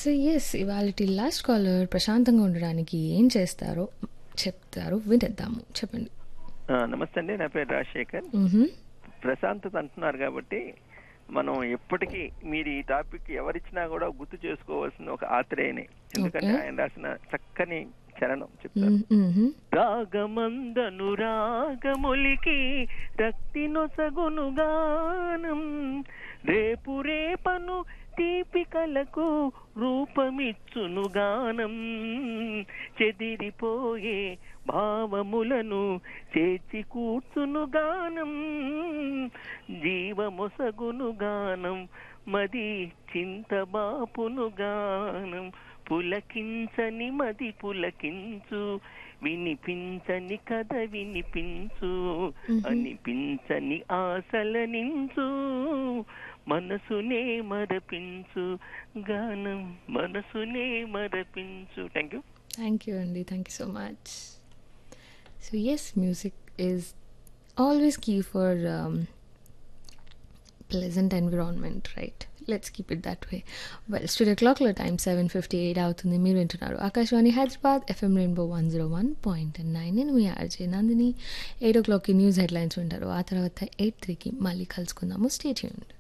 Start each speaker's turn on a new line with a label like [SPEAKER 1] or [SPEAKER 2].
[SPEAKER 1] So yes ఇవాళ last caller ప్రశాంతంగా ఉండడానికి ఏం చేస్తారో చెప్తారు వినేద్దాము చెప్పండి
[SPEAKER 2] ఆ, నమస్తే అండి నా పేరు రాజశేఖర్
[SPEAKER 1] మ్హూ.
[SPEAKER 2] ప్రశాంతత అంటున్నారు కాబట్టి మనం ఎప్పటికీ మీరు ఈ టాపిక్ ఎవరిచ్చినా కూడా గుర్తు చేసుకోవాల్సిన ఒక ఆత్రేయనే ఎందుకంటే
[SPEAKER 1] Okay.
[SPEAKER 2] ఆయన రాసిన చక్కని చరణం చెప్తాను
[SPEAKER 1] మ్, మ్హూ.
[SPEAKER 2] రాగమందను రాగములికి రక్తి నొసగును గానం రేపు రేపను తీపికలకు రూపమిచ్చును గానం చెదిరిపోయే భావములను చేర్చి కూర్చును గానం జీవమొసగును గానం మది చింతబాపును గానం పులకించని మది పులకించు వినిపించని కథ వినిపించు అనిపించని ఆశలనించు మనసునే మరపించు గానం మనసునే మరపించు థ్యాంక్ యూ
[SPEAKER 1] థ్యాంక్ యూ అండి thank you so much so yes music is always key for pleasant environment right let's keep it that way well studio క్లాక్లో టైం సెవెన్ ఫిఫ్టీ ఎయిట్ అవుతుంది మీరు వింటున్నారు Akashvani Hyderabad FM rainbow one zero one point nine నేను మీ RJ Nandini eight o క్లాక్కి news headlines వింటారు ఆ తర్వాత ఎయిట్ త్రీకి మళ్ళీ కలుసుకుందాము స్టే చేయండి